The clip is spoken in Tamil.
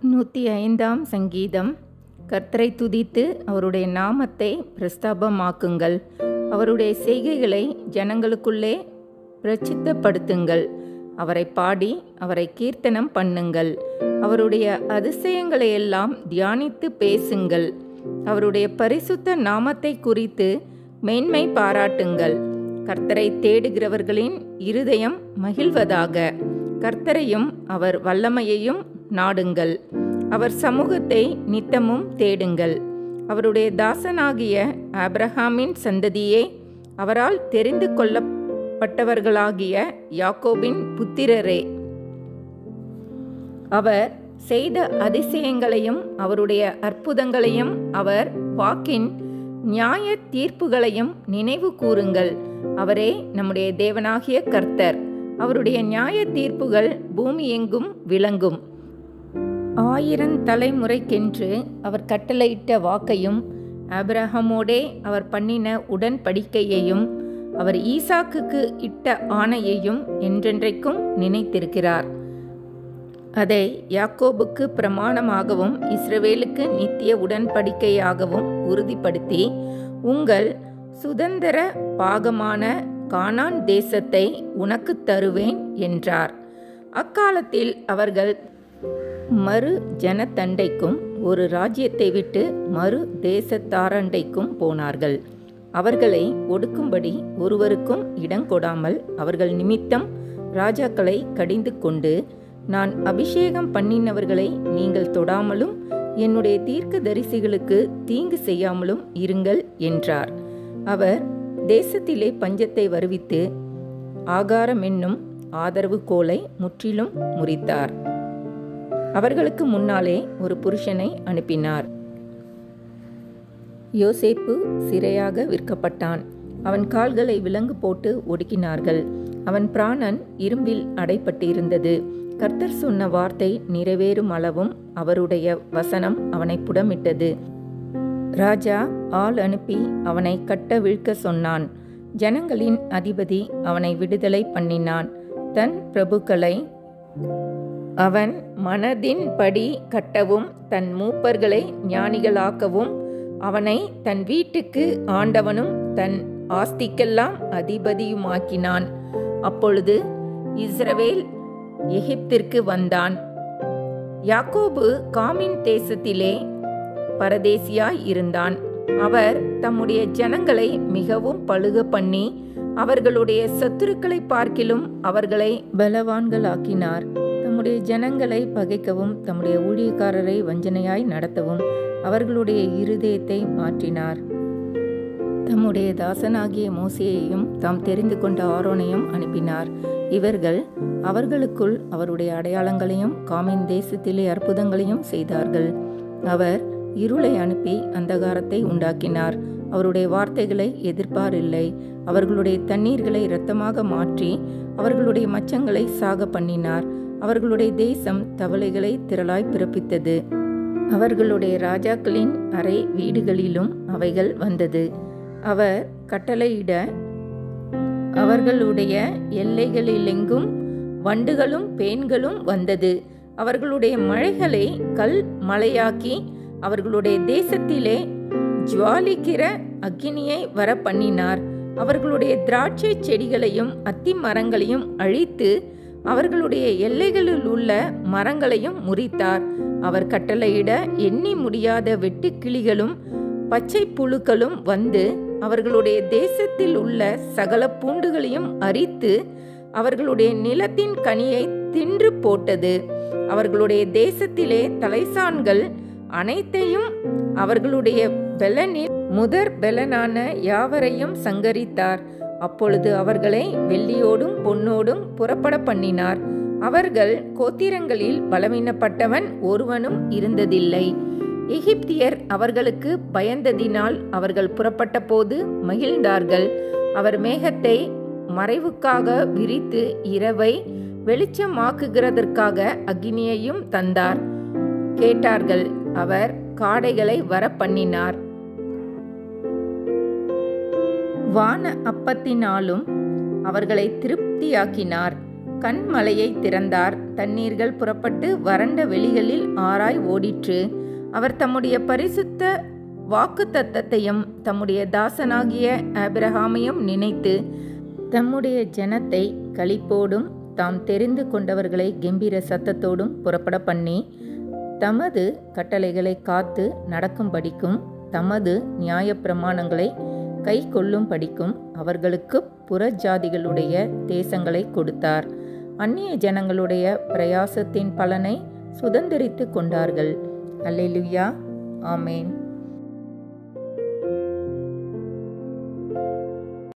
நூற்றி ஐந்தாம் சங்கீதம் கர்த்தரை துதித்து அவருடைய நாமத்தை பிரஸ்தாபமாக்குங்கள் அவருடைய செய்கைகளை ஜனங்களுக்குள்ளே பிரசித்தப்படுத்துங்கள் அவரை பாடி அவரை கீர்த்தனம் பண்ணுங்கள் அவருடைய அதிசயங்களை எல்லாம் தியானித்து பேசுங்கள் அவருடைய பரிசுத்த நாமத்தை குறித்து மேன்மை பாராட்டுங்கள் கர்த்தரை தேடுகிறவர்களின் இருதயம் மகிழ்வதாக கர்த்தரையும் அவர் வல்லமையையும் நாடுங்கள் அவர் சமூகத்தை நித்தமும் தேடுங்கள் அவருடைய தாசனாகிய ஆப்ரஹாமின் சந்ததியே அவரால் தெரிந்து கொள்ளப்பட்டவர்களாகிய யாக்கோபின் புத்திரரே அவர் செய்த அதிசயங்களையும் அவருடைய அற்புதங்களையும் அவர் வாக்கின் நியாய தீர்ப்புகளையும் நினைவு கூறுங்கள் அவரே நம்முடைய தேவனாகிய கர்த்தர் அவருடைய நியாய தீர்ப்புகள் பூமி எங்கும் விளங்கும் ஆயிரம் தலைமுறைக்கென்று அவர் கட்டளையிட்ட வாக்கையும் ஆபிரஹமோடே அவர் பண்ணின உடன்படிக்கையையும் அவர் ஈசாக்குக்கு இட்ட ஆணையையும் என்றென்றைக்கும் நினைத்திருக்கிறார் அதை யாக்கோபுக்கு பிரமாணமாகவும் இஸ்ரவேலுக்கு நித்திய உடன்படிக்கையாகவும் உறுதிப்படுத்தி உங்கள் சுதந்திர பாகமான கானான் தேசத்தை உனக்கு தருவேன் என்றார் அக்காலத்தில் அவர்கள் மறு ஜனத்தண்டைக்கும் ஒரு ராஜ்யத்தை விட்டு மறு தேசத்தாரண்டைக்கும் போனார்கள் அவர்களை ஒடுக்கும்படி ஒருவருக்கும் இடங்கொடாமல் அவர்கள் நிமித்தம் ராஜாக்களை கடிந்து கொண்டு நான் அபிஷேகம் பண்ணினவர்களை நீங்கள் தொடாமலும் என்னுடைய தீர்க்க தரிசிகளுக்கு தீங்கு செய்யாமலும் இருங்கள் என்றார் அவர் தேசத்திலே பஞ்சத்தை வருவித்து ஆகாரம் என்னும் ஆதரவு கோலை முற்றிலும் முறித்தார் அவர்களுக்கு முன்னாலே ஒரு புருஷனை அனுப்பினார் யோசேப்பு சிறையாக விற்கப்பட்டான் அவன் கால்களை விலங்கு போட்டு ஒடுக்கினார்கள் அவன் பிராணன் இரும்பில் அடைப்பட்டிருந்தது கர்த்தர் சொன்ன வார்த்தை நிறைவேறும் அளவும் அவருடைய வசனம் அவனை புடமிட்டது ராஜா ஆள் அனுப்பி அவனை கட்ட வீழ்க்க சொன்னான் ஜனங்களின் அதிபதி அவனை விடுதலை பண்ணினான் தன் பிரபுக்களை அவன் மனதின்படி கட்டவும் தன் மூப்பர்களை ஞானிகளாக்கவும் அவனை தன் வீட்டுக்கு ஆண்டவனும் தன் ஆஸ்திக்கெல்லாம் அதிபதியுமாக்கினான் அப்பொழுது இஸ்ரவேல் எகிப்திற்கு வந்தான் யாக்கோபு காமின் தேசத்திலே பரதேசியாய் இருந்தான் அவர் தம்முடைய ஜனங்களை மிகவும் பழுக பண்ணி அவர்களுடைய சத்துருக்களை பார்க்கிலும் அவர்களை பலவான்களாக்கினார் தம்முடைய ஜனங்களை பகைக்கவும் தம்முடைய ஊழியக்காரரை வஞ்சனையாய் நடத்தவும் அவர்களுடைய இருதயத்தை மாற்றினார் தம்முடைய தாசனாகிய மோசையையும் தாம் தெரிந்து கொண்ட ஆரோனையும் அனுப்பினார் இவர்கள் அவர்களுக்குள் அவருடைய அடையாளங்களையும் காமின் தேசத்திலே அற்புதங்களையும் செய்தார்கள் அவர் இருளை அனுப்பி அந்தகாரத்தை உண்டாக்கினார் அவருடைய வார்த்தைகளை எதிர்ப்பாரில்லை அவர்களுடைய தண்ணீர்களை இரத்தமாக மாற்றி அவர்களுடைய மச்சங்களை சாக பண்ணினார் அவர்களுடைய தேசம் தவளைகளை திரளாய் பிறப்பித்தது அவர்களுடைய ராஜாக்களின் அறை வீடுகளிலும் அவைகள் வந்தது அவர் கட்டளையிட அவர்களுடைய எல்லைகளிலெங்கும் வண்டுகளும் பேன்களும் வந்தது அவர்களுடைய மழைகளை கல் மலையாக்கி அவர்களுடைய தேசத்திலே ஜுவாலிக்கிற அக்கினியை வர பண்ணினார் அவர்களுடைய திராட்சை செடிகளையும் அத்தி மரங்களையும் அழித்து அவர்களுடைய எல்லைகளில் உள்ள மரங்களையும் முறித்தார் அவர் கட்டளையிட எண்ணி முடியாத வெட்டுக்கிளிகளும் பச்சை புழுக்களும் வந்து அவர்களுடைய தேசத்தில் உள்ள சகல பூண்டுகளையும் அரித்து அவர்களுடைய நிலத்தின் கனியை தின்று போட்டது அவர்களுடைய தேசத்திலே தலைசான்கள் அனைத்தையும் அவர்களுடைய பெலனில் முதற் பெலனான யாவரையும் சங்கரித்தார் அப்பொழுது அவர்களை வெள்ளியோடும் பொன்னோடும் புறப்பட பண்ணினார் அவர்கள் கோத்திரங்களில் பலவீனப்பட்டவன் ஒருவனும் இருந்ததில்லை எகிப்தியர் அவர்களுக்கு பயந்ததினால் அவர்கள் புறப்பட்ட போது மகிழ்ந்தார்கள் அவர் மேகத்தை மறைவுக்காக விரித்து இரவை வெளிச்சமாக்குகிறதற்காக அக்னியையும் தந்தார் கேட்டார்கள் அவர் காடைகளை வர பண்ணினார் வான அப்பத்தினாலும் அவர்களை திருப்தியாக்கினார் கண்மலையை திறந்தார் தண்ணீர்கள் புறப்பட்டு வறண்ட வெளிகளில் ஆராய் ஓடிற்று அவர் தம்முடைய பரிசுத்த வாக்கு தத்தத்தையும் தம்முடைய தாசனாகிய ஆபிரகாமையும் நினைத்து தம்முடைய ஜனத்தை களிப்போடும் தாம் தெரிந்து கொண்டவர்களை கெம்பீர சத்தத்தோடும் புறப்பட பண்ணி தமது கட்டளைகளை காத்து நடக்கும்படிக்கும் தமது நியாயப்பிரமாணங்களை கை கொள்ளும் படிக்கும் அவர்களுக்கு புறஜாதிகளுடைய தேசங்களை கொடுத்தார் அந்நிய ஜனங்களுடைய பிரயாசத்தின் பலனை சுதந்திரித்து கொண்டார்கள் அல்லேலுயா ஆமேன்